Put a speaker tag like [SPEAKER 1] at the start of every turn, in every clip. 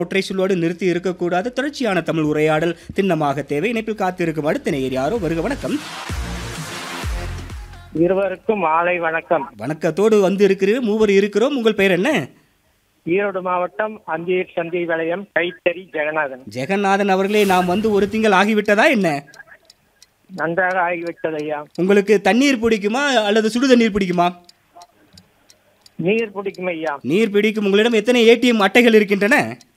[SPEAKER 1] ஒற்றை சொல்லோடு நிறுத்தி இருக்கக்கூடாது தொடர்ச்சியான தமிழ் உரையாடல் திண்ணமாக தேவை இணைப்பில் காத்திருக்கும் அடுத்த நேயர் யாரோ வருக வணக்கம்
[SPEAKER 2] இருவருக்கும் மாலை வணக்கம்
[SPEAKER 1] வணக்கத்தோடு வந்து இருக்கிறீர்கள் மூவர் இருக்கிறோம் உங்கள் பெயர் என்ன
[SPEAKER 2] ஈரோடு மாவட்டம் அந்தியூர் சந்தை வளையம் கைத்தறி ஜெகநாதன்
[SPEAKER 1] ஜெகநாதன் அவர்களே நாம் வந்து ஒரு திங்கள் ஆகிவிட்டதா என்ன
[SPEAKER 2] நன்றாக ஆகிவிட்டது ஐயா
[SPEAKER 1] உங்களுக்கு தண்ணீர் பிடிக்குமா அல்லது சுடு தண்ணீர் பிடிக்குமா
[SPEAKER 2] நீர் பிடிக்கும் ஐயா
[SPEAKER 1] நீர் பிடிக்கும் உங்களிடம் எத்தனை ஏடிஎம் அட்டைகள் இருக்கின்றன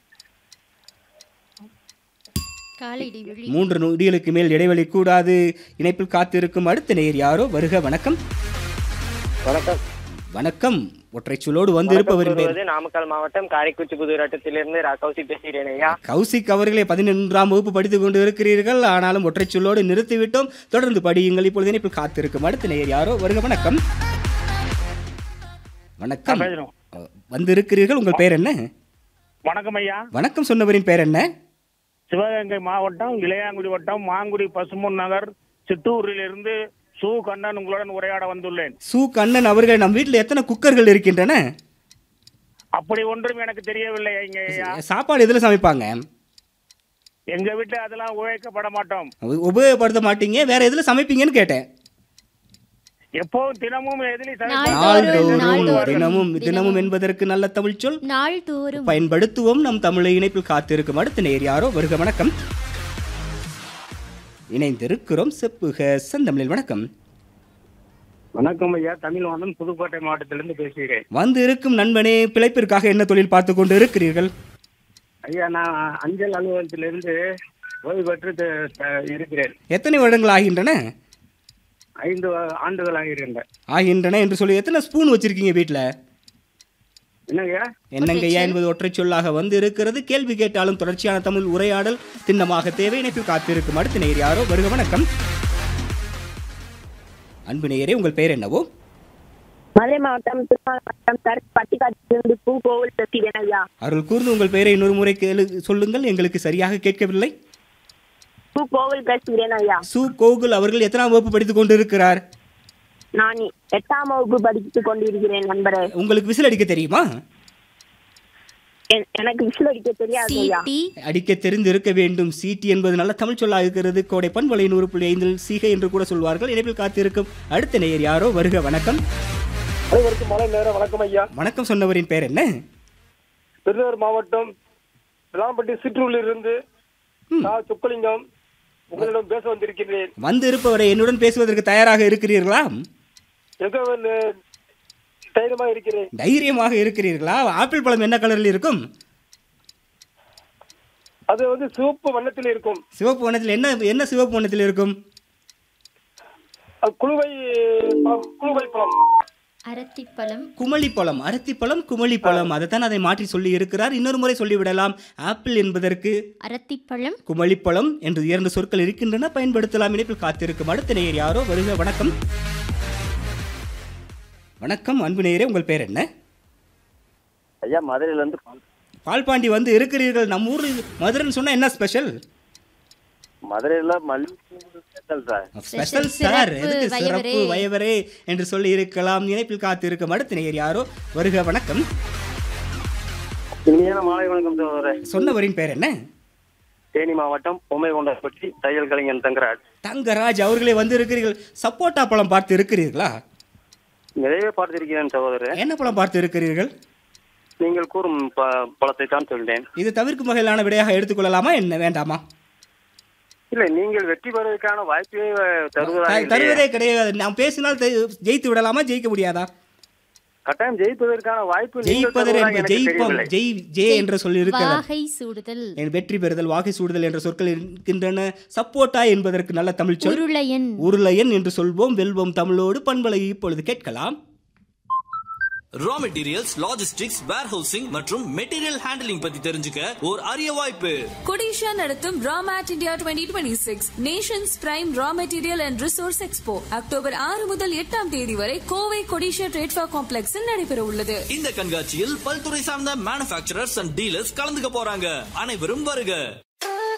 [SPEAKER 3] காலை இடைவெளி
[SPEAKER 1] மூன்று நொடிகளுக்கு மேல் இடைவெளி கூடாது இணைப்பில் காத்திருக்கும் அடுத்த நேயர் யாரோ வருக வணக்கம்
[SPEAKER 2] வணக்கம்
[SPEAKER 1] வணக்கம் ஒற்றை சொல்லோடு வந்து இருப்பவரின் பெயர்
[SPEAKER 2] கூறுவது நாமக்கல் மாவட்டம் காரைக்குச்சி புதுரட்டத்திலிருந்து ராகவசி பேசுகிறேன் ஐயா
[SPEAKER 1] கௌசிக் அவர்களே பதினொன்றாம் வகுப்பு படித்துக் கொண்டு இருக்கிறீர்கள் ஆனாலும் ஒற்றை சொல்லோடு நிறுத்திவிட்டோம் தொடர்ந்து படியுங்கள் இப்பொழுது இணைப்பில் காத்திருக்கும் அடுத்த நேயர் யாரோ வருக வணக்கம் வணக்கம் வந்து இருக்கிறீர்கள் உங்கள் பெயர் என்ன
[SPEAKER 4] வணக்கம் ஐயா
[SPEAKER 1] வணக்கம் சொன்னவரின் பெயர் என்ன
[SPEAKER 4] சிவகங்கை மாவட்டம் இளையாங்குடி வட்டம் மாங்குடி பசும்பொன் நகர் சிற்றூரிலிருந்து சு கண்ணன் உங்களுடன் உரையாட வந்துள்ளேன்
[SPEAKER 1] சு கண்ணன் அவர்கள் நம் வீட்டில் எத்தனை குக்கர்கள் இருக்கின்றன
[SPEAKER 4] அப்படி ஒன்றும் எனக்கு தெரியவில்லை இங்க ஐயா
[SPEAKER 1] சாப்பாடு எதில் சமைப்பாங்க
[SPEAKER 4] எங்க வீட்டுல அதெல்லாம் உழைக்கப்பட மாட்டோம்
[SPEAKER 1] உ- உபயோகப்படுத்த மாட்டீங்க வேற எதில் சமைப்பீங்கன்னு கேட்டேன்
[SPEAKER 4] எப்பவும் தினமும் எதிரி
[SPEAKER 1] நாள்தோறும்
[SPEAKER 3] நாள்தோறும்,
[SPEAKER 1] தினமும் தினமும் என்பதற்கு நல்ல தமிழ் சொல்
[SPEAKER 3] நாள்தோறும்
[SPEAKER 1] பயன்படுத்துவோம் நம் தமிழை இணைப்பில் காத்திருக்கும் அடுத்த நேர் யாரோ வருக வணக்கம் இணைந்திருக்கிறோம் செப்புக செந்தமிழில் வணக்கம்
[SPEAKER 2] வணக்கம் ஐயா தமிழ்வாணன் புதுக்கோட்டை மாவட்டத்திலிருந்து பேசுகிறேன்
[SPEAKER 1] வந்து இருக்கும் நண்பனே பிழைப்பிற்காக என்ன தொழில் பார்த்து கொண்டு இருக்கிறீர்கள்
[SPEAKER 2] ஐயா நான் அஞ்சல் அலுவலகத்திலிருந்து ஓய்வு பெற்று த- த- இருக்கிறேன்
[SPEAKER 1] எத்தனை வருடங்கள் ஆகின்றன
[SPEAKER 2] ஐந்து வ- ஆண்டுகளாக இருக்கின்றேன்
[SPEAKER 1] ஆகின்றன என்று சொல்லி எத்தனை ஸ்பூன் வச்சிருக்கீங்க வீட்டில்
[SPEAKER 2] என்னங்க
[SPEAKER 1] என்னங்கய்யா என்பது ஒற்றை சொல்லாக வந்து இருக்கிறது கேள்வி கேட்டாலும் தொடர்ச்சியான தமிழ் உரையாடல் திண்ணமாக தேவை இணைப்பில் காத்திருக்கும் அடுத்த நேர் யாரோ வருக வணக்கம் அன்பு நேயரே உங்கள் பெயர் என்னவோ
[SPEAKER 5] மதுரை மாவட்டம் திருமாவட்டம் சார் பட்டிக்காட்டிலிருந்து பூ கோவில் பேசுகிறேன் ஐயா
[SPEAKER 1] அருள் கூர்ந்து உங்கள் பெயரை இன்னொரு முறை கேளு சொல்லுங்கள் எங்களுக்கு சரியாக கேட்கவில்லை
[SPEAKER 5] பூ கோவில் பேசுகிறேன் ஐயா
[SPEAKER 1] சு கோகுல் அவர்கள் எத்தனாம் வகுப்பு படித்துக் கொண்டிருக்கிறார்
[SPEAKER 5] நான் எட்டாம் வகுப்பு படித்துக் கொண்டிருக்கிறேன் நண்பரே
[SPEAKER 1] உங்களுக்கு விசில் அடிக்க தெரியுமா
[SPEAKER 5] எ- எனக்கு விசில் அடிக்க தெரியாது ஐயா
[SPEAKER 3] சீட்டி
[SPEAKER 1] அடிக்க தெரிந்து இருக்க வேண்டும் சீட்டி என்பது நல்ல தமிழ் சொல்லாக இருக்கிறது கோடை பண்பலை நூறு புள்ளி ஐந்தில் சீகை என்று கூட சொல்வார்கள் இணைப்பில் காத்திருக்கும் அடுத்த நேயர் யாரோ வருக வணக்கம்
[SPEAKER 2] அனைவருக்கும் மாலை நேரம் வணக்கம் ஐயா
[SPEAKER 1] வணக்கம் சொன்னவரின் பெயர் என்ன
[SPEAKER 2] திருநெல்வேலி மாவட்டம் விளாம்பட்டி சிற்றூரிலிருந்து
[SPEAKER 1] ம்.
[SPEAKER 2] சுக்கலிங்கம் உங்களிடம் பேச வந்திருக்கிறேன்
[SPEAKER 1] வந்து இருப்பவரை என்னுடன் பேசுவதற்கு தயாராக இருக்கிறீர்களா
[SPEAKER 2] மிகவும் தைரியமாக இருக்கிறேன்
[SPEAKER 1] தைரியமாக இருக்கிறீர்களா ஆப்பிள் பழம் என்ன கலரில் இருக்கும்
[SPEAKER 2] அது வந்து சிவப்பு வண்ணத்தில் இருக்கும்
[SPEAKER 1] சிவப்பு வண்ணத்தில் என்ன என்ன சிவப்பு வண்ணத்தில் இருக்கும்
[SPEAKER 2] அது குழுவை பழம், குழுவை பழம்
[SPEAKER 3] அரத்திப்பழம்
[SPEAKER 1] குமளி பழம் அரத்திப்பழம் குமளி பழம் அதைத்தான் அதை மாற்றி சொல்லி இருக்கிறார் இன்னொரு முறை சொல்லிவிடலாம் ஆப்பிள் என்பதற்கு
[SPEAKER 3] அரத்திப்பழம்
[SPEAKER 1] குமளிப்பழம் என்று இரண்டு சொற்கள் இருக்கின்றன பயன்படுத்தலாம் இணைப்பில் காத்திருக்கும் அடுத்த நேயர் யாரோ வருக வணக்கம் வணக்கம் அன்பு நேயரே உங்கள் பெயர் என்ன
[SPEAKER 6] ஐயா மதுரையில இருந்து
[SPEAKER 1] பால்பாண்டி வந்து இருக்கிறீர்கள் நம்ம ஊரில் மதுரைன்னு சொன்னா என்ன ஸ்பெஷல்
[SPEAKER 6] மதுரையில மல்லிகை ஸ்பெஷல் சார்
[SPEAKER 1] ஸ்பெஷல்
[SPEAKER 3] சிறப்பு,
[SPEAKER 1] சார் எதுக்கு
[SPEAKER 3] வயவரே.
[SPEAKER 1] சிறப்பு வயவரே என்று சொல்லி இருக்கலாம் இணைப்பில் காத்திருக்கும் அடுத்த நேயர் யாரோ வருக வணக்கம்
[SPEAKER 6] இனிமையான மாலை வணக்கம் சகோதரர்
[SPEAKER 1] சொன்னவரின் பெயர் என்ன
[SPEAKER 6] தேனி மாவட்டம் பொம்மை கொண்டப்பட்டி தையல் கலைஞன் தங்கராஜ்
[SPEAKER 1] தங்கராஜ் அவர்களே வந்து இருக்கிறீர்கள் சப்போட்டா பழம் பார்த்து இருக்கிறீர்களா
[SPEAKER 6] நிறையவே பார்த்திருக்கிறேன் சகோதரர்
[SPEAKER 1] என்ன பழம் பார்த்து இருக்கிறீர்கள்
[SPEAKER 6] நீங்கள் கூறும் ப- பழத்தை தான் சொல்றேன்
[SPEAKER 1] இது தவிர்க்கும் வகையிலான விடையாக எடுத்துக்கொள்ளலாமா என்ன வேண்டாமா
[SPEAKER 6] இல்ல நீங்கள் வெற்றி பெறுவதற்கான வாய்ப்பே தருவதாக
[SPEAKER 1] த-
[SPEAKER 6] இல்லையே.
[SPEAKER 1] தருவதே கிடையாது நாம் பேசினால் தெ- ஜெயித்து விடலாமா ஜெயிக்க முடியாதா
[SPEAKER 6] கட்டாயம் ஜெயிப்பதற்கான வாய்ப்பு நீங்கள்
[SPEAKER 1] ஜெயிப்பதர்
[SPEAKER 6] தருவதாக
[SPEAKER 1] என்பது
[SPEAKER 6] எனக்கு
[SPEAKER 1] ஜெயிப்போம்
[SPEAKER 6] தெரியவில்லை.
[SPEAKER 1] ஜெய் ஜே என்ற சொல் இருக்கிறது
[SPEAKER 3] வாகை சூடுதல்
[SPEAKER 1] வெற்றி பெறுதல் வாகை சூடுதல் என்ற சொற்கள் இருக்கின்றன சப்போட்டா என்பதற்கு நல்ல தமிழ் சொல்
[SPEAKER 3] உருளையன்
[SPEAKER 1] உருளையன் என்று சொல்வோம் வெல்வோம் தமிழோடு பண்பலை இப்பொழுது கேட்கலாம்
[SPEAKER 7] ரா மெட்டீரியல்ஸ் லாஜிஸ்டிக்ஸ் வேர்ஹவுசிங் மற்றும் மெட்டீரியல் ஹேண்டலிங் பத்தி தெரிஞ்சுக்க ஒரு அரிய வாய்ப்பு
[SPEAKER 8] கொடிஷா நடத்தும் ராமேட் India twenty twenty six nations prime raw material and resource expo October ஆறு முதல் எட்டாம் தேதி வரை கோவை கொடிஷா ட்ரேட்ஃபா காம்ப்ளெக்ஸில் நடைபெற உள்ளது
[SPEAKER 7] இந்த கண்காட்சியில் பல்துறை சார்ந்த மேனுஃபேக்சரர்ஸ் அண்ட் டீலர்ஸ் கலந்துக்க போறாங்க அனைவரும் வருக